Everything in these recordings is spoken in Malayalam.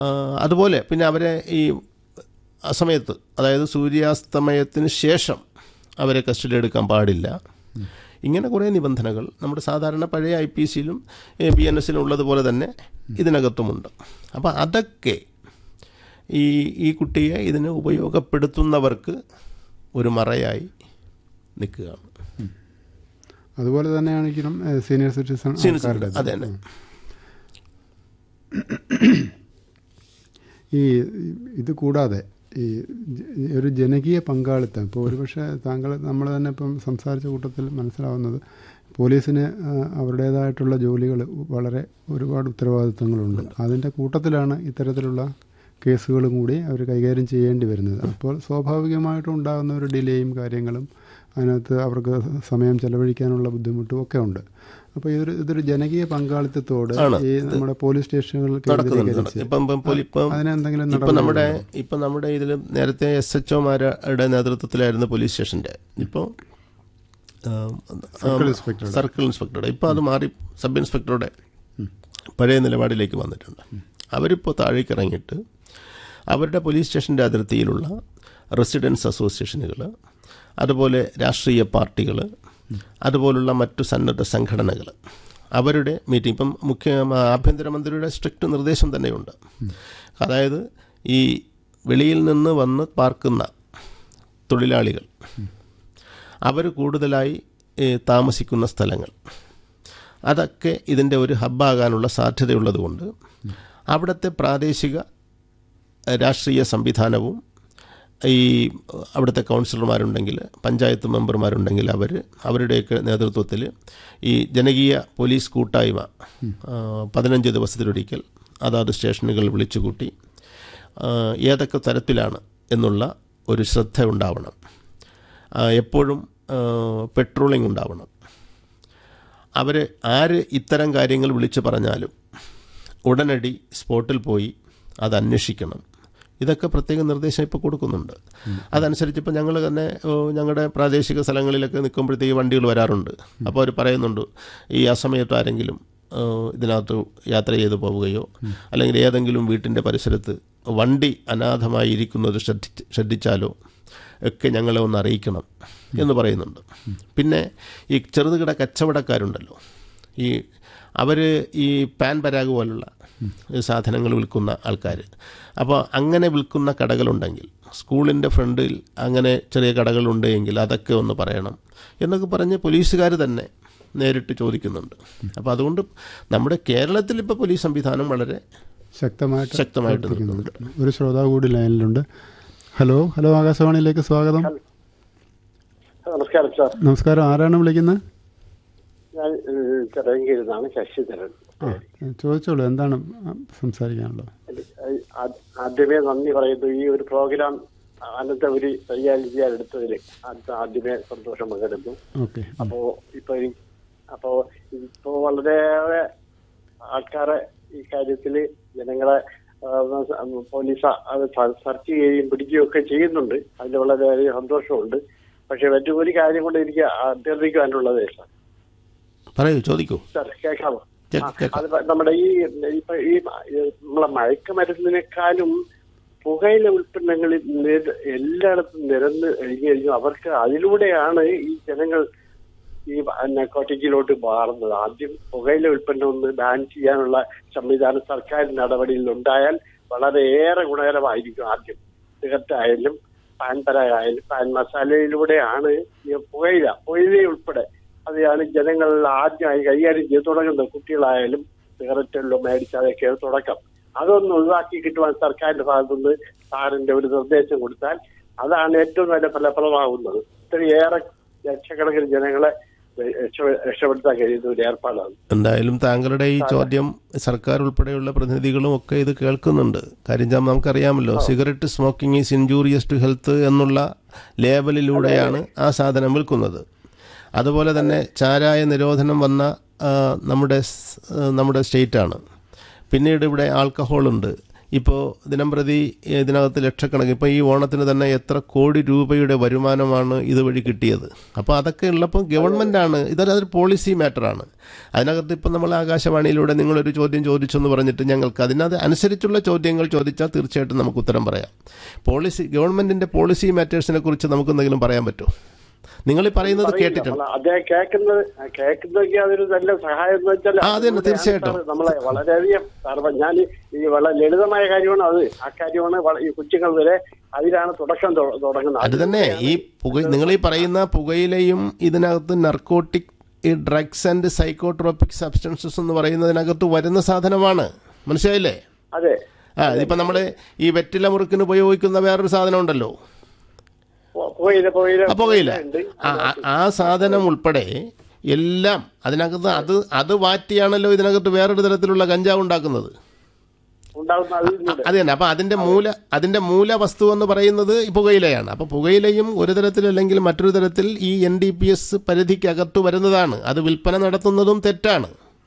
ആ, അതുപോലെ പിന്നെ അവരെ ഈ അസമയത്ത് അതായത് സൂര്യാസ്തമയത്തിന് ശേഷം അവരെ കസ്റ്റഡി എടുക്കാൻ പാടില്ല ഇങ്ങനെ കുറേ നിബന്ധനകൾ നമ്മുടെ സാധാരണ പഴയ ഐ പി സിയിലും ബി എൻ എസിലും ഉള്ളതുപോലെ തന്നെ ഇതിനകത്തുമുണ്ട് അപ്പോൾ അതൊക്കെ ഈ ഈ കുട്ടിയെ ഇതിന് ഉപയോഗപ്പെടുത്തുന്നവർക്ക് ഒരു മറയായി നിൽക്കുകയാണ് അതുപോലെ തന്നെയാണെങ്കിലും സീനിയർ സിറ്റിസൺ സീനിയർ ആൾക്കാരുടെ സിറ്റിസൺ, അതെ തന്നെ. ഈ ഇത് കൂടാതെ ഈ ജ- ഒരു ജനകീയ പങ്കാളിത്തം ഇപ്പോൾ ഒരുപക്ഷെ താങ്കൾ നമ്മൾ തന്നെ ഇപ്പം സംസാരിച്ച കൂട്ടത്തിൽ മനസ്സിലാവുന്നത് പോലീസിന് ആ, അവരുടേതായിട്ടുള്ള ജോലികൾ വളരെ ഒരുപാട് ഉത്തരവാദിത്തങ്ങളുണ്ട് അതിൻ്റെ കൂട്ടത്തിലാണ് ഇത്തരത്തിലുള്ള കേസുകളും കൂടി അവർ കൈകാര്യം ചെയ്യേണ്ടി വരുന്നത് അപ്പോൾ സ്വാഭാവികമായിട്ടും ഉണ്ടാകുന്ന ഒരു ഡിലേയും കാര്യങ്ങളും അതിനകത്ത് അവർക്ക് സമയം ചെലവഴിക്കാനുള്ള ബുദ്ധിമുട്ടും ഒക്കെ ഉണ്ട് അപ്പോൾ ഇതൊരു ഇതൊരു ജനകീയ പങ്കാളിത്തത്തോട് ആണ്. ഈ നമ്മുടെ പോലീസ് സ്റ്റേഷനുകൾ നടക്കുന്നുണ്ട് കേന്ദ്രീകരിച്ച് ഇപ്പം ഇപ്പം പോലി- ഇപ്പം അതിനെന്തെങ്കിലും ഇപ്പം നമ്മുടെ നടപടികളുണ്ടോ? ഇപ്പം നമ്മുടെ ഇതിൽ നേരത്തെ എസ് എച്ച് ഒമാരുടെ നേതൃത്വത്തിലായിരുന്നു പോലീസ് സ്റ്റേഷൻ്റെ ഇപ്പോൾ സർക്കിൾ ഇൻസ്പെക്ടറുടെ. സർക്കിൾ ഇൻസ്പെക്ടറുടെ ഇപ്പോൾ അത് മാറി സബ് ഇൻസ്പെക്ടറുടെ പഴയ നിലപാടിലേക്ക് വന്നിട്ടുണ്ട് അവരിപ്പോൾ താഴേക്ക് ഇറങ്ങിയിട്ട് അവരുടെ പോലീസ് സ്റ്റേഷൻ്റെ അതിർത്തിയിലുള്ള റെസിഡൻസ് അസോസിയേഷനുകൾ അതുപോലെ രാഷ്ട്രീയ പാർട്ടികൾ അതുപോലുള്ള മറ്റു സന്നദ്ധ സംഘടനകൾ അവരുടെ മീറ്റിംഗ് ഇപ്പം മുഖ്യ ആഭ്യന്തരമന്ത്രിയുടെ സ്ട്രിക്റ്റ് നിർദ്ദേശം തന്നെയുണ്ട് അതായത് ഈ വെളിയിൽ നിന്ന് വന്ന് പാർക്കുന്ന തൊഴിലാളികൾ അവർ കൂടുതലായി ഏ, താമസിക്കുന്ന സ്ഥലങ്ങൾ അതൊക്കെ ഇതിൻ്റെ ഒരു ഹബ്ബാകാനുള്ള സാധ്യതയുള്ളതുകൊണ്ട് അവിടുത്തെ പ്രാദേശിക ഏ, രാഷ്ട്രീയ സംവിധാനവും ഈ അവിടുത്തെ കൗൺസിലർമാരുണ്ടെങ്കിൽ പഞ്ചായത്ത് മെമ്പർമാരുണ്ടെങ്കിൽ അവർ അവരുടെയൊക്കെ നേതൃത്വത്തിൽ ഈ ജനകീയ പോലീസ് കൂട്ടായ്മ ആ, പതിനഞ്ച് ദിവസത്തിലൊരിക്കൽ അതാത് സ്റ്റേഷനുകൾ വിളിച്ചുകൂട്ടി ആ, ഏതൊക്കെ തരത്തിലാണ് എന്നുള്ള ഒരു ശ്രദ്ധ ഉണ്ടാവണം ആ, എപ്പോഴും പെട്രോളിംഗ് ഉണ്ടാവണം അവർ ആര് ഇത്തരം കാര്യങ്ങൾ വിളിച്ചു പറഞ്ഞാലും ഉടനടി സ്പോട്ടിൽ പോയി അത് അന്വേഷിക്കണം ഇതൊക്കെ പ്രത്യേക നിർദ്ദേശം ഇപ്പോൾ കൊടുക്കുന്നുണ്ട് അതനുസരിച്ച് ഇപ്പോൾ ഞങ്ങൾ തന്നെ ഓ, ഞങ്ങളുടെ പ്രാദേശിക സ്ഥലങ്ങളിലൊക്കെ നിൽക്കുമ്പോഴത്തേക്ക് വണ്ടികൾ വരാറുണ്ട് അപ്പോൾ അവർ പറയുന്നുണ്ട് ഈ അസമയത്ത് ആരെങ്കിലും ഏ, ഇതിനകത്ത് യാത്ര ചെയ്തു പോവുകയോ അല്ലെങ്കിൽ ഏതെങ്കിലും വീട്ടിൻ്റെ പരിസരത്ത് വണ്ടി അനാഥമായി ഇരിക്കുന്നത് ശ്രദ്ധിച്ച് ശ്രദ്ധിച്ചാലോ ഒക്കെ ഞങ്ങളെ ഒന്ന് അറിയിക്കണം എന്ന് പറയുന്നുണ്ട് പിന്നെ ഈ ചെറുതുകിട കച്ചവടക്കാരുണ്ടല്ലോ ഈ അവർ ഈ പാൻ പരാഗ് പോലുള്ള സാധനങ്ങൾ വിൽക്കുന്ന ആൾക്കാർ അപ്പോൾ അങ്ങനെ വിൽക്കുന്ന കടകളുണ്ടെങ്കിൽ സ്കൂളിൻ്റെ ഫ്രണ്ടിൽ അങ്ങനെ ചെറിയ കടകളുണ്ട് എങ്കിൽ അതൊക്കെ ഒന്ന് പറയണം എന്നൊക്കെ പറഞ്ഞ് പോലീസുകാർ തന്നെ നേരിട്ട് ചോദിക്കുന്നുണ്ട് അപ്പോൾ അതുകൊണ്ട് നമ്മുടെ കേരളത്തിൽ ഇപ്പോൾ പോലീസ് സംവിധാനം വളരെ ശക്തമായിട്ട് ശക്തമായിട്ട് പ്രവർത്തിക്കുന്നുണ്ട്. ഒരു ശ്രോതാവ് കൂടി ലൈനിലുണ്ട് ഹലോ ഹലോ ആകാശവാണിയിലേക്ക് സ്വാഗതം നമസ്കാരം സാർ നമസ്കാരം ആരാണ് വിളിക്കുന്നത് ഞാൻ ഏഹ്, ചിറയൻകീഴിൽ ശശിധരൻ ആ ചോദിച്ചോളൂ എന്താണ് സംസാരിക്കാനുള്ളത് ഏഹ്, ആ- ആദ്യമേ നന്ദി പറയുന്നു ഈ ഒരു പ്രോഗ്രാം അനന്തപുരി കൈകാര്യം ചെയ്യാൻ എടുത്തതിൽ ആദ്യ- ആദ്യമേ സന്തോഷം പകരുന്നു ഓക്കെ അപ്പോ ഇപ്പൊ ഈ- അപ്പോ ഇപ്പോ വളരെയേറെ ആൾക്കാരെ ഈ കാര്യത്തില് ജനങ്ങളെ ആ, പോലീസ് അത് സ- സെർച്ച് ചെയ്യുകയും പിടിക്കുകയും ഒക്കെ ചെയ്യുന്നുണ്ട് അതിൽ വളരെയധികം സന്തോഷമുണ്ട് പക്ഷെ മറ്റു ഒരു കാര്യം കൊണ്ട് എനിക്ക് അഭ്യർത്ഥിക്കാനുള്ളത് സാർ പറയൂ ചോദിക്കൂ സാർ കേൾക്കാമോ കേ- ആ, കേൾക്കാം. അത് നമ്മുടെ ഈ ഇപ്പൊ ഈ നമ്മളെ മയക്കുമരുന്നിനേക്കാളും പുകയില ഉൽപ്പന്നങ്ങളിൽ നിര- എല്ലായിടത്തും നിരന്ന് കഴിഞ്ഞു കഴിഞ്ഞു അവർക്ക് അതിലൂടെയാണ് ഈ ജനങ്ങൾ ഈ നക്കോട്ടിക്കിലോട്ട് മാറുന്നത് ആദ്യം പുകയില ഉൽപ്പന്നം ഒന്ന് ബാൻ ചെയ്യാനുള്ള സംവിധാനം സർക്കാർ നടപടിയിൽ ഉണ്ടായാൽ വളരെയേറെ ഗുണകരമായിരിക്കും ആദ്യം സിഗരറ്റ് ആയാലും പാൻ പരായാലും പാൻ മസാലയിലൂടെയാണ് ഈ പുകയില പുകയില ഉൾപ്പെടെ അതാണ് ജനങ്ങൾ ആദ്യമായി കൈകാര്യം ചെയ്ത് തുടങ്ങുന്നത് കുട്ടികളായാലും സിഗരറ്റെല്ലാം മേടിച്ച് അതൊക്കെ തുടക്കം അതൊന്ന് ഒഴിവാക്കി കിട്ടുവാൻ സർക്കാരിന്റെ ഭാഗത്തുനിന്ന് സാറിന്റെ ഒരു നിർദ്ദേശം കൊടുത്താൽ അതാണ് ഏറ്റവും നല്ല ഫലപ്രദമാകുന്നത് ഇത്രയേറെ ലക്ഷക്കണക്കിന് ജനങ്ങളെ രക്ഷ- രക്ഷപ്പെടുത്താൻ കഴിയുന്ന ഒരു ഏർപ്പാടാണ് എന്തായാലും താങ്കളുടെ ഈ ചോദ്യം സർക്കാർ ഉൾപ്പെടെയുള്ള പ്രതിനിധികളും ഒക്കെ ഇത് കേൾക്കുന്നുണ്ട് കാര്യം ചാ- നമുക്കറിയാമല്ലോ cigarette smoking is injurious to health എന്നുള്ള ലേബലിലൂടെയാണ് ആ സാധനം വിൽക്കുന്നത് അതുപോലെ തന്നെ ചാരായ നിരോധനം വന്ന ആ, നമ്മുടെ സ്- ആ, നമ്മുടെ സ്റ്റേറ്റാണ് പിന്നീട് ഇവിടെ ആൽക്കഹോളുണ്ട് ഇപ്പോൾ ദിനംപ്രതി ഇതിനകത്ത് ലക്ഷക്കണക്കിന് ഇപ്പോൾ ഈ ഓണത്തിന് തന്നെ എത്ര കോടി രൂപയുടെ വരുമാനമാണ് ഇതുവഴി കിട്ടിയത് അപ്പോൾ അതൊക്കെ ഉള്ളപ്പോൾ ഗവൺമെൻറ്റാണ് ഇതൊരു അതൊരു പോളിസി മാറ്ററാണ് അതിനകത്ത് ഇപ്പം നമ്മൾ ആകാശവാണിയിലൂടെ നിങ്ങളൊരു ചോദ്യം ചോദിച്ചെന്ന് പറഞ്ഞിട്ട് ഞങ്ങൾക്ക് അതിനകത്ത് അനുസരിച്ചുള്ള ചോദ്യങ്ങൾ ചോദിച്ചാൽ തീർച്ചയായിട്ടും നമുക്ക് ഉത്തരം പറയാം പോളിസി ഗവൺമെൻറ്റിൻ്റെ പോളിസി മാറ്റേഴ്സിനെ കുറിച്ച് നമുക്ക് എന്തെങ്കിലും പറയാൻ പറ്റുമോ നിങ്ങൾ ഈ പറയുന്നത് കേട്ടിട്ടുണ്ട് നമ്മള് അദ്ദേഹം കേൾക്കുന്നത് കേൾക്കുന്നതൊക്കെ അതൊരു നല്ല സഹായം എന്ന് വെച്ചാൽ ആ, അത് തന്നെ, തീർച്ചയായിട്ടും. സാർ നമ്മളെ വളരെയധികം സാർ ഞാൻ ഈ വളരെ ലളിതമായ കാര്യമാണ് അത് ആ കാര്യമാണ് വള- ഈ കൊച്ചുങ്ങൾ വരെ അതിലാണ് തുടക്കം തൊ- തുടങ്ങുന്നത് അത് തന്നെ ഈ പുക നിങ്ങൾ ഈ പറയുന്ന പുകയിലയും ഇതിനകത്ത് നർക്കോട്ടിക് ഈ ഡ്രഗ്സ് ആൻഡ് സൈക്കോട്രോപിക് സബ്സ്റ്റൻസസ് എന്ന് പറയുന്നതിനകത്ത് വരുന്ന സാധനമാണ് മനസ്സിലായില്ലേ അതെ ആ ഇതിപ്പോൾ നമ്മൾ ഈ വെറ്റില മുറുക്കിന് ഉപയോഗിക്കുന്ന വേറൊരു സാധനം ഉണ്ടല്ലോ പു- പുകയില പുകയില ആ പുകയില ഉണ്ട് ആ- ആ- ആ സാധനം ഉൾപ്പെടെ എല്ലാം അതിനകത്ത് അത് അത് വാറ്റിയാണല്ലോ ഇതിനകത്ത് വേറൊരു തരത്തിലുള്ള കഞ്ചാവ് ഉണ്ടാക്കുന്നത് ഉണ്ടാകുന്ന അതിലൂടെ അത് തന്നെ അപ്പൊ അതിന്റെ മൂല അതിന്റെ മൂലവസ്തു എന്ന് പറയുന്നത് ഈ പുകയിലയാണ് അപ്പൊ പുകയിലയും ഒരു തരത്തിൽ അല്ലെങ്കിൽ മറ്റൊരു തരത്തിൽ ഈ എൻ ഡി പി എസ് പരിധിക്കകത്ത് വരുന്നതാണ് അത് വിൽപ്പന നടത്തുന്നതും തെറ്റാണ്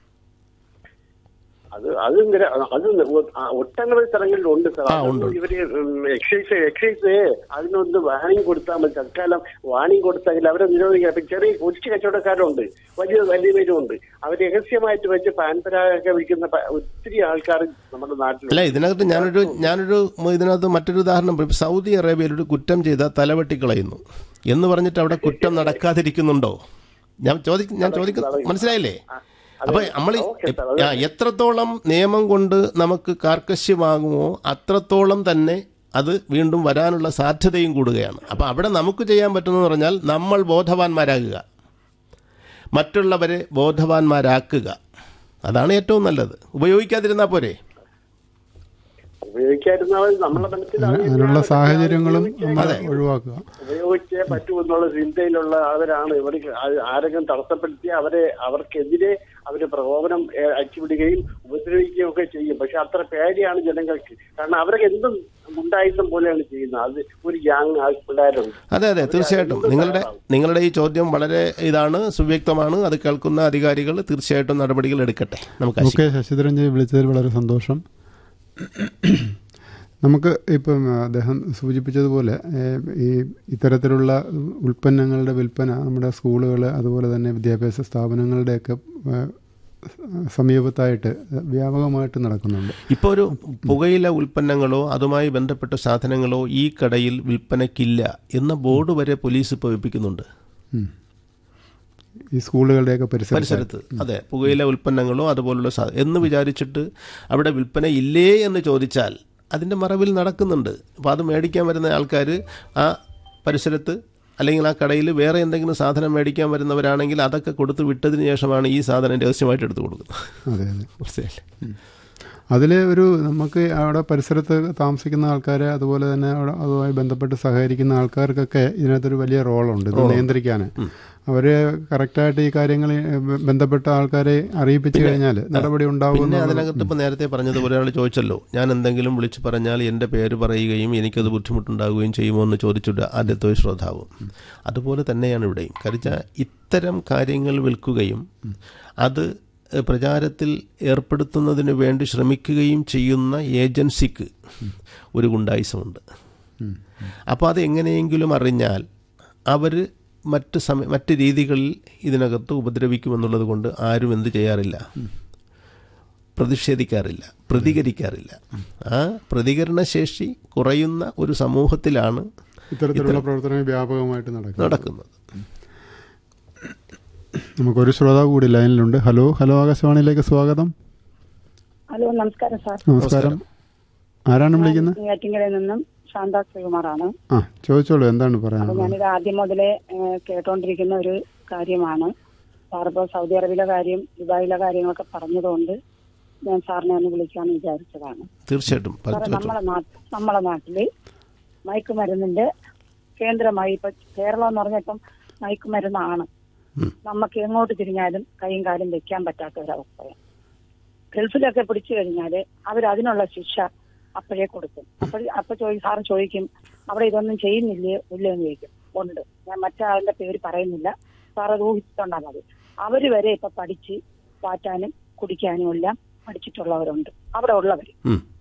അത് അത് നിര- അത് ഒ- ആ ഒട്ടനവധി സ്ഥലങ്ങളിലുണ്ട് സാർ ആ, അത് ഉണ്ട്. ഇവര് എക്സൈസ് എക്സൈസ് അതിനൊന്ന് വാണിംഗ് കൊടുത്താൽ മതി തൽക്കാലം വാണിംഗ് കൊടുത്തെങ്കിൽ അവരെ നിരോധിക്കാം ഇപ്പൊ ചെറിയ കൊച്ചു കച്ചവടക്കാരുണ്ട് വലിയ വലിയ പേരുമുണ്ട് അവർ രഹസ്യമായിട്ട് വെച്ച് പാൻപരാഗൊക്കെ വിൽക്കുന്ന പ- ഒത്തിരി ആൾക്കാർ നമ്മുടെ നാട്ടിലുണ്ട് അല്ല ഇതിനകത്ത് ഞാനൊരു ഞാനൊരു ഇതിനകത്ത് മറ്റൊരു ഉദാഹരണം പറയും. സൗദി അറേബ്യയിൽ ഒരു കുറ്റം ചെയ്ത തലവെട്ടിക്കളയുന്നു എന്ന് പറഞ്ഞിട്ട് അവിടെ കുറ്റം നടക്കാതിരിക്കുന്നുണ്ടോ ഞാൻ ചോദിക്ക ഞാൻ ചോദിക്കുന്ന മനസ്സിലായില്ലേ അപ്പൊ നമ്മൾ ഓക്കേ സാർ, അത് ആ എത്രത്തോളം നിയമം കൊണ്ട് നമുക്ക് കാർക്കശ്യമാകുമോ അത്രത്തോളം തന്നെ അത് വീണ്ടും വരാനുള്ള സാധ്യതയും കൂടുകയാണ് അപ്പോൾ അവിടെ നമുക്ക് ചെയ്യാൻ പറ്റുന്നതെന്ന് പറഞ്ഞാൽ നമ്മൾ ബോധവാന്മാരാകുക മറ്റുള്ളവരെ ബോധവാന്മാരാക്കുക അതാണ് ഏറ്റവും നല്ലത് ഉപയോഗിക്കാതിരുന്നാൽ പോരെ ഉപയോഗിക്കാതിരുന്നാൽ നമ്മളെ മനസ്സിൽ അത് അതിനുള്ള തന്നെയാണ് സാഹചര്യങ്ങളും ഉപയോഗിച്ചേ- നമ്മൾ ഒഴിവാക്കുക ഉപയോഗിച്ചേ പറ്റൂ എന്നുള്ള ചിന്തയിലുള്ള അവരാണ് ഇവർ ആരെങ്കിലും തടസ്സപ്പെടുത്തി അവരെ അവർക്കെതിരെ അവര് പ്രകോപനം ഏഹ്, അഴിച്ചുവിടുകയും ഉപദ്രവിക്കുകയും ഒക്കെ ചെയ്യും പക്ഷെ അത്ര പേടിയാണ് ജനങ്ങൾക്ക് കാരണം അവരൊക്കെ എന്തും ഗുണ്ടായുധം പോലെയാണ് ചെയ്യുന്നത് അത് ഒരു ഗ്യാങ് പിള്ളേരുണ്ട് അതെ അതെ തീർച്ചയായിട്ടും നിങ്ങളുടെ നിങ്ങളുടെ ഈ ചോദ്യം വളരെ ഇതാണ് സുവ്യക്തമാണ് അത് കേൾക്കുന്ന അധികാരികൾ തീർച്ചയായിട്ടും നടപടികൾ എടുക്കട്ടെ നമുക്ക് ആശിക്കാം. ഓക്കെ ശശിധരൻജി വിളിച്ചതിൽ വളരെ സന്തോഷം നമുക്ക് ഇപ്പം അദ്ദേഹം സൂചിപ്പിച്ചതുപോലെ ഏഹ്, ഈ ഇത്തരത്തിലുള്ള ഉൽപ്പന്നങ്ങളുടെ വിൽപ്പന നമ്മുടെ സ്കൂളുകൾ അതുപോലെ തന്നെ വിദ്യാഭ്യാസ സ്ഥാപനങ്ങളുടെയൊക്കെ ഏഹ്, സമീപത്തായിട്ട് വ്യാപകമായിട്ട് നടക്കുന്നുണ്ട് ഇപ്പോൾ ഒരു പുകയില ഉൽപ്പന്നങ്ങളോ അതുമായി ബന്ധപ്പെട്ട സാധനങ്ങളോ ഈ കടയിൽ വിൽപ്പനയ്ക്കില്ല എന്ന ബോർഡ് വരെ പോലീസ് ഇപ്പോൾ വെപ്പിക്കുന്നുണ്ട് ഉം. ഈ സ്കൂളുകളുടെയൊക്കെ പരിസരത്ത് പരിസരത്ത് അതെ പുകയില ഉൽപ്പന്നങ്ങളോ അതുപോലുള്ള സാ എന്ന് വിചാരിച്ചിട്ട് അവിടെ വിൽപ്പന ഇല്ലേ എന്ന് ചോദിച്ചാൽ അതിൻ്റെ മറവിൽ നടക്കുന്നുണ്ട് അപ്പോൾ അത് മേടിക്കാൻ വരുന്ന ആൾക്കാർ ആ പരിസരത്ത് അല്ലെങ്കിൽ ആ കടയിൽ വേറെ എന്തെങ്കിലും സാധനം മേടിക്കാൻ വരുന്നവരാണെങ്കിൽ അതൊക്കെ കൊടുത്ത് വിട്ടതിന് ശേഷമാണ് ഈ സാധനം രഹസ്യമായിട്ട് എടുത്തു കൊടുക്കുന്നത് അതെ അതെ മനസ്സിലായില്ലേ അതിൽ ഒരു നമുക്ക് അവിടെ പരിസരത്ത് താമസിക്കുന്ന ആൾക്കാരെ അതുപോലെ തന്നെ അവിടെ അതുമായി ബന്ധപ്പെട്ട് സഹകരിക്കുന്ന ആൾക്കാർക്കൊക്കെ ഇതിനകത്തൊരു വലിയ റോളുണ്ട് ഇത് നിയന്ത്രിക്കാൻ അവർ കറക്റ്റായിട്ട് ഈ കാര്യങ്ങൾ ബന്ധപ്പെട്ട ആൾക്കാരെ അറിയിപ്പിച്ചു കഴിഞ്ഞാൽ നടപടി ഉണ്ടാവും പിന്നെ അതിനകത്ത് ഇപ്പം നേരത്തെ പറഞ്ഞതുപോലെ ഒരാൾ ചോദിച്ചല്ലോ ഞാൻ എന്തെങ്കിലും വിളിച്ചു പറഞ്ഞാൽ എൻ്റെ പേര് പറയുകയും എനിക്കത് ബുദ്ധിമുട്ടുണ്ടാകുകയും ചെയ്യുമോ എന്ന് ചോദിച്ചിട്ട് ആദ്യത്തെ ഒരു ശ്രോതാവ് അതുപോലെ തന്നെയാണ് ഇവിടെയും കാരണം ഇത്തരം കാര്യങ്ങൾ വിൽക്കുകയും അത് പ്രചാരത്തിൽ ഏർപ്പെടുത്തുന്നതിന് വേണ്ടി ശ്രമിക്കുകയും ചെയ്യുന്ന ഏജൻസിക്ക് ഒരു ഗുണ്ടായുസമുണ്ട് അപ്പോൾ അത് എങ്ങനെയെങ്കിലും അറിഞ്ഞാൽ അവർ മറ്റ് സമയ മറ്റ് രീതികളിൽ ഇതിനകത്ത് ഉപദ്രവിക്കുമെന്നുള്ളത് കൊണ്ട് ആരും എന്ത് ചെയ്യാറില്ല പ്രതിഷേധിക്കാറില്ല പ്രതികരിക്കാറില്ല ആ പ്രതികരണശേഷി കുറയുന്ന ഒരു സമൂഹത്തിലാണ് ഇത്തരത്തിലുള്ള പ്രവർത്തനങ്ങൾ വ്യാപകമായിട്ട് നടക്കുന്നത് നടക്കുന്നത് നമുക്കൊരു ശ്രോതാവ് കൂടി ലൈനിലുണ്ട് ഹലോ ഹലോ ആകാശവാണിയിലേക്ക് സ്വാഗതം ഹലോ നമസ്കാരം സാർ നമസ്കാരം ആരാണ് വിളിക്കുന്നത് നെയ്യാറ്റിങ്കരയിൽ നിന്നും ശാന്ത ശ്രീകുമാറാണ് ആ ചോദിച്ചോളൂ എന്താണ് അപ്പൊ പറയാനുള്ളത് ഞാനിത് ആദ്യം മുതലേ ഏഹ്, കേട്ടോണ്ടിരിക്കുന്ന ഒരു കാര്യമാണ് സാറിപ്പോ സൗദി അറേബ്യയിലെ കാര്യം ദുബായിലെ കാര്യങ്ങളൊക്കെ പറഞ്ഞതുകൊണ്ട് ഞാൻ സാറിനെ ഒന്ന് വിളിക്കാന്ന് വിചാരിച്ചതാണ് തീർച്ചയായിട്ടും സാറേ പറഞ്ഞു നമ്മളെ നാട്ടിൽ നമ്മളെ നാട്ടില് മയക്കുമരുന്നിന്റെ കേന്ദ്രമായി ഇപ്പൊ കേരളം എന്ന് പറഞ്ഞ ഇപ്പം മയക്കുമരുന്നാണ് ഉം. നമുക്ക് എങ്ങോട്ട് തിരിഞ്ഞാലും കൈയും കാലും വെക്കാൻ പറ്റാത്ത ഒരവസ്ഥയാണ് ഗൾഫിലൊക്കെ പിടിച്ചു കഴിഞ്ഞാല് അവർ അതിനുള്ള ശിക്ഷ അപ്പോഴേ കൊടുക്കും അപ്പോൾ അപ്പൊ ചോദി സാറ് ചോദിക്കും അവിടെ ഇതൊന്നും ചെയ്യുന്നില്ലേ ഇല്ലേ എന്ന് ചോദിക്കും ഉണ്ട് ഞാൻ മറ്റാളിന്റെ പേര് പറയുന്നില്ല സാർ അത് ഊഹിച്ചിട്ടുണ്ടാ മതി അവര് വരെ ഇപ്പൊ പഠിച്ച് പാറ്റാനും കുടിക്കാനും എല്ലാം പഠിച്ചിട്ടുള്ളവരുണ്ട് അവിടെ ഉള്ളവര് ഉം.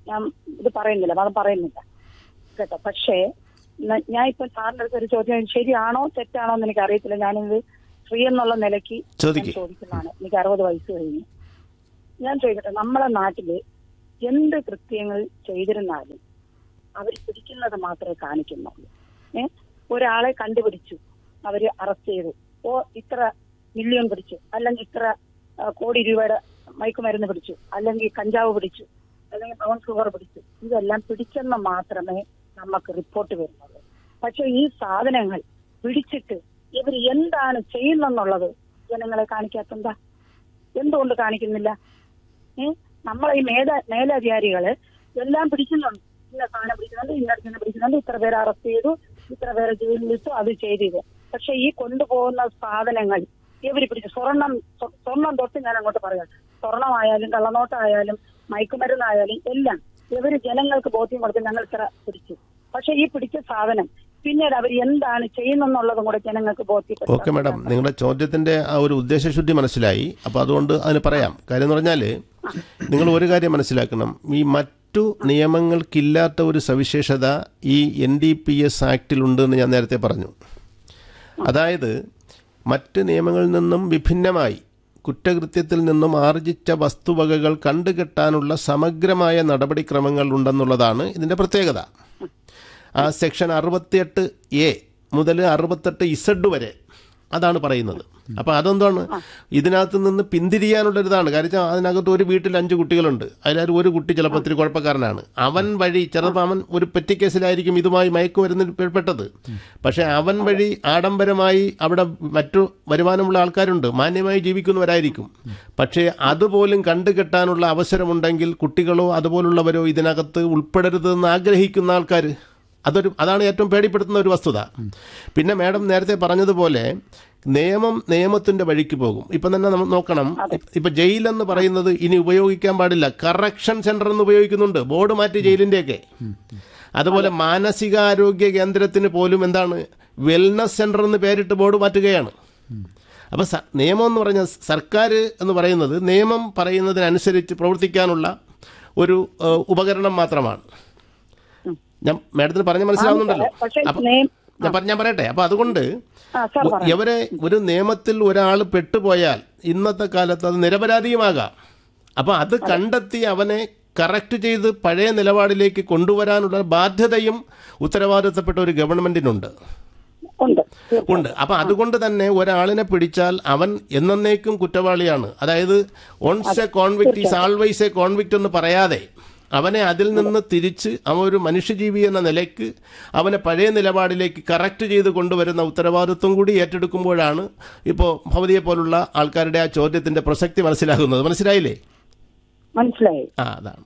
ഞാൻ ഇത് പറയുന്നില്ല മതം പറയുന്നില്ല കേട്ടോ പക്ഷേ ന- ഞാൻ ഇപ്പൊ സാറിന്റെ അടുത്ത് ഒരു ചോദ്യം ശരിയാണോ തെറ്റാണോ എന്ന് എനിക്ക് അറിയത്തില്ല ഞാനിത് ഫ്രീ എന്നുള്ള നിലയ്ക്ക് ഞാൻ ചോദിക്ക്. ചോദിക്കുന്നതാണ് എനിക്ക് അറുപത് വയസ്സ് കഴിഞ്ഞു ഞാൻ ചോദിക്കട്ടെ നമ്മളെ നാട്ടില് എന്ത് കൃത്യങ്ങൾ ചെയ്തിരുന്നാലും അവർ പിടിക്കുന്നത് മാത്രമേ കാണിക്കുന്നുള്ളൂ ഏ ഒരാളെ കണ്ടുപിടിച്ചു അവര് അറസ്റ്റ് ചെയ്തു ഓ ഇത്ര മില്യൺ പിടിച്ചു അല്ലെങ്കിൽ ഇത്ര ആ, കോടി രൂപയുടെ മയക്കുമരുന്ന് പിടിച്ചു അല്ലെങ്കിൽ കഞ്ചാവ് പിടിച്ചു അല്ലെങ്കിൽ ബ്രൗൺ ഷുഗർ പിടിച്ചു ഇതെല്ലാം പിടിച്ചെന്ന് മാത്രമേ നമുക്ക് റിപ്പോർട്ട് വരുന്നുള്ളൂ പക്ഷെ ഈ സാധനങ്ങൾ പിടിച്ചിട്ട് ഇവർ എന്താണ് ചെയ്യുന്നെന്നുള്ളത് ജനങ്ങളെ കാണിക്കാത്തെന്താ എന്തുകൊണ്ട് കാണിക്കുന്നില്ല ഏ നമ്മളെ ഈ മേല മേലധികാരികള് എല്ലാം പിടിക്കുന്നുണ്ട് ഇന്ന സാധനം പിടിക്കുന്നുണ്ട് ഇന്നടത്തിന് പിടിക്കുന്നുണ്ട് ഇത്ര പേരെ അറസ്റ്റ് ചെയ്തു ഇത്ര പേരെ ജയിലിലിട്ടു അത് ചെയ്തത് പക്ഷെ ഈ കൊണ്ടുപോകുന്ന സാധനങ്ങൾ ഇവര് പിടിച്ചു സ്വർണം സ്വ- സ്വർണം തൊട്ട് ഞാൻ അങ്ങോട്ട് പറയാം സ്വർണമായാലും കള്ളനോട്ടായാലും മയക്കുമരുന്നായാലും എല്ലാം ഇവര് ജനങ്ങൾക്ക് ബോധ്യം കൊടുത്ത് ഞങ്ങൾ ഇത്ര പിടിച്ചു പക്ഷെ ഈ പിടിച്ച സാധനം പിന്നീട് അവർ എന്താണ് ചെയ്യുന്നെന്നുള്ളതും കൂടെ ജനങ്ങൾക്ക് ബോധ്യപ്പെട്ടു ഓക്കെ മാഡം നിങ്ങളുടെ ചോദ്യത്തിന്റെ ആ ഒരു ഉദ്ദേശശുദ്ധി മനസ്സിലായി അപ്പോൾ അതുകൊണ്ട് അതിന് പറയാം കാര്യം എന്ന് പറഞ്ഞാൽ നിങ്ങൾ ഒരു കാര്യം മനസ്സിലാക്കണം ഈ മറ്റു നിയമങ്ങൾക്കില്ലാത്ത ഒരു സവിശേഷത ഈ എൻ ഡി പി എസ് ആക്ടിലുണ്ടെന്ന് ഞാൻ നേരത്തെ പറഞ്ഞു അതായത് മറ്റ് നിയമങ്ങളിൽ നിന്നും വിഭിന്നമായി കുറ്റകൃത്യത്തിൽ നിന്നും ആർജിച്ച വസ്തുവകകൾ കണ്ടുകെട്ടാനുള്ള സമഗ്രമായ നടപടിക്രമങ്ങൾ ഉണ്ടെന്നുള്ളതാണ് ഇതിൻ്റെ പ്രത്യേകത ആ സെക്ഷൻ അറുപത്തിയെട്ട് എ മുതൽ അറുപത്തെട്ട് ഇസഡ് വരെ അതാണ് പറയുന്നത് അപ്പോൾ അതെന്താണ് ഇതിനകത്ത് നിന്ന് പിന്തിരിയാനുള്ളൊരിതാണ് കാര്യം വെച്ചാൽ അതിനകത്ത് ഒരു വീട്ടിൽ അഞ്ച് കുട്ടികളുണ്ട് അതിലാരും ഒരു കുട്ടി ചിലപ്പോൾ ഒത്തിരി കുഴപ്പക്കാരനാണ് അവൻ വഴി ചിലപ്പോൾ അവൻ ഒരു പെറ്റി കേസിലായിരിക്കും ഇതുമായി മയക്കുമരുന്നിൽ പെട്ടത് പക്ഷേ അവൻ വഴി ആഡംബരമായി അവിടെ മറ്റു വരുമാനമുള്ള ആൾക്കാരുണ്ട് മാന്യമായി ജീവിക്കുന്നവരായിരിക്കും പക്ഷേ അതുപോലും കണ്ടുകെട്ടാനുള്ള അവസരമുണ്ടെങ്കിൽ കുട്ടികളോ അതുപോലുള്ളവരോ ഇതിനകത്ത് ഉൾപ്പെടരുതെന്ന് ആഗ്രഹിക്കുന്ന ആൾക്കാർ അതൊരു അതാണ് ഏറ്റവും പേടിപ്പെടുത്തുന്ന ഒരു വസ്തുത പിന്നെ മാഡം നേരത്തെ പറഞ്ഞതുപോലെ നിയമം നിയമത്തിന്റെ വഴിക്ക് പോകും ഇപ്പം തന്നെ നമ്മൾ നോക്കണം ഇപ്പൊ ജയിലെന്ന് പറയുന്നത് ഇനി ഉപയോഗിക്കാൻ പാടില്ല കറക്ഷൻ സെന്റർ എന്ന് ഉപയോഗിക്കുന്നുണ്ട് ബോർഡ് മാറ്റി ജയിലിന്റെയൊക്കെ അതുപോലെ മാനസികാരോഗ്യ കേന്ദ്രത്തിന് പോലും എന്താണ് വെൽനസ് സെന്റർ എന്ന് പേരിട്ട് ബോർഡ് മാറ്റുകയാണ് അപ്പോൾ സ- നിയമം എന്ന് പറഞ്ഞാൽ സർക്കാർ എന്ന് പറയുന്നത് നിയമം പറയുന്നതിനനുസരിച്ച് പ്രവർത്തിക്കാനുള്ള ഒരു ഏഹ്, ഉപകരണം മാത്രമാണ് ഞാൻ മാഡത്തിന് പറഞ്ഞ് മനസ്സിലാവുന്നുണ്ടല്ലോ പക്ഷേ അപ്പൊ നിയം- ഞാൻ പറ- ഞാൻ പറയട്ടെ അപ്പൊ അതുകൊണ്ട് ആ സാർ പറയാം ഇവരെ ഒരു നിയമത്തിൽ ഒരാൾ പെട്ടുപോയാൽ ഇന്നത്തെ കാലത്ത് അത് നിരപരാധിയുമാകാം അപ്പൊ അത് കണ്ടെത്തി അവനെ കറക്റ്റ് ചെയ്ത് പഴയ നിലപാടിലേക്ക് കൊണ്ടുവരാനുള്ള ബാധ്യതയും ഉത്തരവാദിത്തപ്പെട്ട ഒരു ഗവൺമെന്റിനുണ്ട് ഉണ്ട് ഉണ്ട് അപ്പൊ അതുകൊണ്ട് തന്നെ ഒരാളിനെ പിടിച്ചാൽ അവൻ എന്നേക്കും കുറ്റവാളിയാണ് അതായത് once a convict is always a convict എന്ന് പറയാതെ അവനെ അതിൽ നിന്ന് തിരിച്ച് അവൻ ഒരു മനുഷ്യജീവി എന്ന നിലയ്ക്ക് അവനെ പഴയ നിലപാടിലേക്ക് കറക്റ്റ് ചെയ്ത് കൊണ്ടുവരുന്ന ഉത്തരവാദിത്വം കൂടി ഏറ്റെടുക്കുമ്പോഴാണ് ഇപ്പോൾ ഭവതിയെ പോലുള്ള ആൾക്കാരുടെ ആ ചോദ്യത്തിന്റെ പ്രസക്തി മനസ്സിലാകുന്നത് മനസ്സിലായില്ലേ മനസ്സിലായി ആ അതാണ്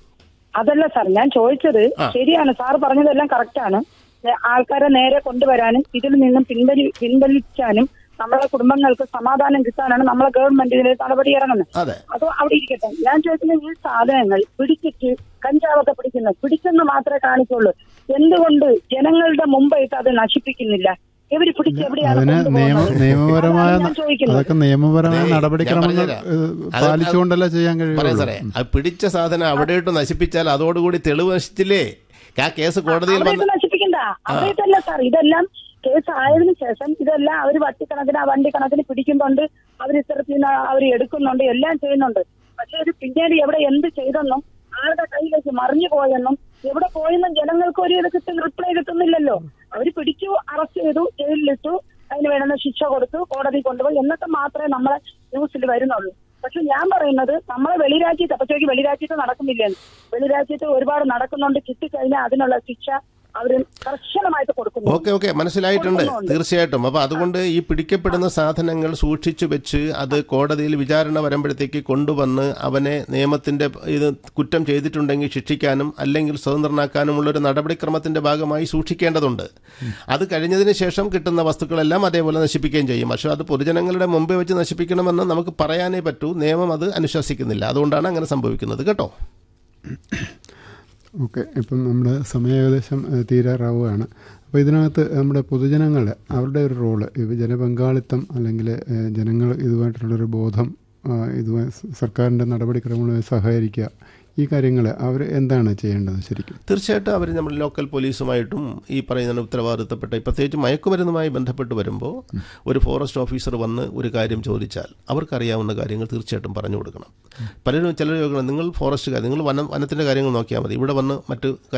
അതല്ല സാർ ഞാൻ ചോദിച്ചത് ആ. ശരിയാണ് സാർ പറഞ്ഞതെല്ലാം കറക്റ്റാണ് ആൾക്കാരെ നേരെ കൊണ്ടുവരാനും ഇതിൽ നിന്നും പിൻവലി പിൻവലിക്കാനും നമ്മളെ കുടുംബങ്ങൾക്ക് സമാധാനം കിട്ടാനാണ് നമ്മളെ ഗവൺമെന്റ് ഇതിൽ നടപടി ഇറങ്ങുന്നത് അതെ അത് അവിടെ ഇരിക്കട്ടെ ഞാൻ ചോദിക്കുന്ന ഈ സാധനങ്ങൾ പിടിച്ചിട്ട് കഞ്ചാവൊക്കെ പിടിക്കുന്നു പിടിച്ചെന്ന് മാത്രമേ കാണിക്കുള്ളൂ എന്തുകൊണ്ട് ജനങ്ങളുടെ മുമ്പായിട്ട് അത് നശിപ്പിക്കുന്നില്ല ഇവര് പിടിച്ച് എവിടെയാണ് അതിന് നിയമ കൊണ്ടുപോകുന്നത്? നിയമപരമായ അതാണ് ഞാൻ ചോദിക്കുന്നത് അതൊക്കെ നിയമപരമായ അതെ, ഞാൻ നടപടിക്രമങ്ങൾ പറഞ്ഞുതരാം. ഏഹ്, അത് പാലിച്ചുകൊണ്ടല്ല ചെയ്യാൻ പറയാം കഴിയുള്ളൂ സാറേ അത് പിടിച്ച സാധനം അവിടെയിട്ട് നശിപ്പിച്ചാൽ അതോടുകൂടി തെളിവ് നശിച്ചില്ലേ ആ കേസ് കോടതിയിൽ അവിടെ വന്ന് ഇത് നശിപ്പിക്കണ്ട അവിടെയല്ല സാർ ഇതെല്ലാം കേസ് ആയതിനു ശേഷം ഇതെല്ലാം അവർ വട്ടിക്കണക്കിന് ആ വണ്ടി കണക്കിന് പിടിക്കുന്നുണ്ട് അവർ ഇത്തരത്തിൽ നിന്ന് അവർ എടുക്കുന്നുണ്ട് എല്ലാം ചെയ്യുന്നുണ്ട് പക്ഷെ ഇത് പിന്നീട് എവിടെ എന്ത് ചെയ്തെന്നും ആരുടെ കയ്യിലേക്ക് മറിഞ്ഞു പോയെന്നും എവിടെ പോയെന്നും ജനങ്ങൾക്ക് ഒരു ഇത് കിട്ടും റിപ്ലൈ കിട്ടുന്നില്ലല്ലോ അവർ പിടിച്ചു അറസ്റ്റ് ചെയ്തു ജയിലിലിട്ടു അതിന് വേണ്ടുന്ന ശിക്ഷ കൊടുത്തു കോടതി കൊണ്ടുപോയി എന്നൊക്കെ മാത്രമേ നമ്മളെ ന്യൂസിൽ വരുന്നുള്ളൂ പക്ഷെ ഞാൻ പറയുന്നത് നമ്മളെ വെളിരാജ്യത്ത് അപ്പൊ ചോദിക്കും വെളിരാജ്യത്ത് നടക്കുന്നില്ലെന്ന് വെളിരാജ്യത്ത് ഒരുപാട് നടക്കുന്നുണ്ട് കിട്ടിക്കഴിഞ്ഞാൽ അതിനുള്ള ശിക്ഷ അവർ കർശനമായിട്ട് കൊടുക്കുന്നു ഓക്കെ ഓക്കെ മനസ്സിലായിട്ടുണ്ട് കൊടുക്കുന്നുണ്ട്. തീർച്ചയായിട്ടും അപ്പോൾ അതുകൊണ്ട് ഈ പിടിക്കപ്പെടുന്ന സാധനങ്ങൾ സൂക്ഷിച്ചു വെച്ച് അത് കോടതിയിൽ വിചാരണ വരുമ്പോഴത്തേക്ക് കൊണ്ടുവന്ന് അവനെ നിയമത്തിന്റെ ഇത് കുറ്റം ചെയ്തിട്ടുണ്ടെങ്കിൽ ശിക്ഷിക്കാനും അല്ലെങ്കിൽ സ്വതന്ത്രനാക്കാനുമുള്ള ഒരു നടപടിക്രമത്തിന്റെ ഭാഗമായി സൂക്ഷിക്കേണ്ടതുണ്ട് അത് കഴിഞ്ഞതിന് ശേഷം കിട്ടുന്ന വസ്തുക്കളെല്ലാം അതേപോലെ നശിപ്പിക്കുകയും ചെയ്യും പക്ഷെ അത് പൊതുജനങ്ങളുടെ മുമ്പേ വെച്ച് നശിപ്പിക്കണമെന്ന് നമുക്ക് പറയാനേ പറ്റൂ നിയമം അത് അനുശാസിക്കുന്നില്ല അതുകൊണ്ടാണ് അങ്ങനെ സംഭവിക്കുന്നത് കേട്ടോ ഓക്കെ ഇപ്പം നമ്മുടെ സമയം ഏകദേശം ഏഹ്, തീരാറാവുകയാണ് അപ്പോൾ ഇതിനകത്ത് നമ്മുടെ പൊതുജനങ്ങൾ അവരുടെ ഒരു റോള് ഇപ്പോൾ ജനപങ്കാളിത്തം അല്ലെങ്കിൽ ഏഹ്, ജനങ്ങൾ ഇതുമായിട്ടുള്ളൊരു ബോധം ആ, ഇതുമായി സ- സർക്കാരിൻ്റെ നടപടിക്രമങ്ങളുമായി സഹകരിക്കുക ഈ കാര്യങ്ങൾ അവർ എന്താണ് ചെയ്യേണ്ടത് ശരിക്കും തീർച്ചയായിട്ടും അവർ നമ്മൾ ലോക്കൽ പോലീസുമായിട്ടും ഈ പറയുന്ന ഉത്തരവാദിത്തപ്പെട്ട പ്രത്യേകിച്ച് മയക്കുമരുന്നുമായി ബന്ധപ്പെട്ട് വരുമ്പോൾ ഒരു ഫോറസ്റ്റ് ഓഫീസർ വന്ന് ഒരു കാര്യം ചോദിച്ചാൽ അവർക്കറിയാവുന്ന കാര്യങ്ങൾ തീർച്ചയായിട്ടും പറഞ്ഞു കൊടുക്കണം പലരും ചിലർ ചോദിക്കണം നിങ്ങൾ ഫോറസ്റ്റുകാർ നിങ്ങൾ വനം വനത്തിൻ്റെ കാര്യങ്ങൾ നോക്കിയാൽ മതി ഇവിടെ വന്ന് മറ്റ്